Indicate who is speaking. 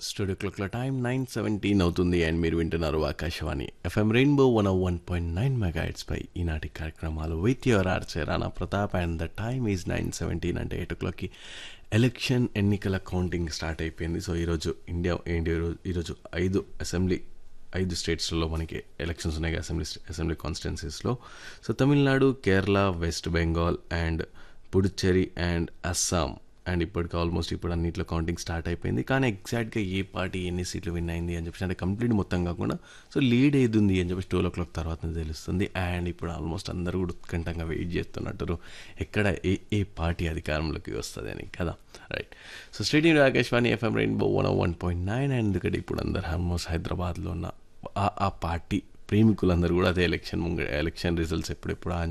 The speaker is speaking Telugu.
Speaker 1: స్టూడియో క్లాక్ల టైం నైన్ సెవెంటీన్ అవుతుంది అండ్ మీరు వింటున్నారు Akashvani FM rainbow one one point nine megahertz పై ఈనాటి కార్యక్రమాలు with your RJ Rana Pratap and the time is nine seventeen అంటే ఎయిట్ ఓ క్లాక్కి ఎలక్షన్ ఎన్నికల కౌంటింగ్ స్టార్ట్ అయిపోయింది సో ఈరోజు ఇండియా ఇండియా ఈరోజు ఐదు అసెంబ్లీ ఐదు స్టేట్స్లో మనకి ఎలక్షన్స్ ఉన్నాయి అసెంబ్లీ అసెంబ్లీ కాన్స్టిట్యున్సీస్లో so Tamil Nadu Kerala West Bengal and Puducherry and Assam and ఇప్పటికి ఆల్మోస్ట్ ఇప్పుడు అన్నింటిలో కౌంటింగ్ స్టార్ట్ అయిపోయింది కానీ ఎగ్జాక్ట్గా ఏ పార్టీ ఎన్ని సీట్లు విన్ అయింది అని చెప్పేసి అంటే కంప్లీట్ మొత్తం కాకుండా సో లీడ్ ఏది ఉంది అని చెప్పేసి ట్వెల్వ్ ఓ క్లాక్ తర్వాత తెలుస్తుంది అండ్ ఇప్పుడు ఆల్మోస్ట్ అందరూ కూడా ఉత్కంఠంగా వెయిట్ చేస్తున్నట్టు ఎక్కడ ఏ ఏ పార్టీ అధికారంలోకి వస్తుంది అని కదా right so stadium Akashvani FM rainbow one one point nine and ఎందుకంటే ఇప్పుడు అందరు ఆల్మోస్ట్ హైదరాబాద్లో ఉన్న ఆ- ఆ పార్టీ ప్రేమికులందరూ కూడా అదే ఎలక్షన్ ముంగ ఎలక్షన్ రిజల్ట్స్ ఎప్పుడెప్పుడు అని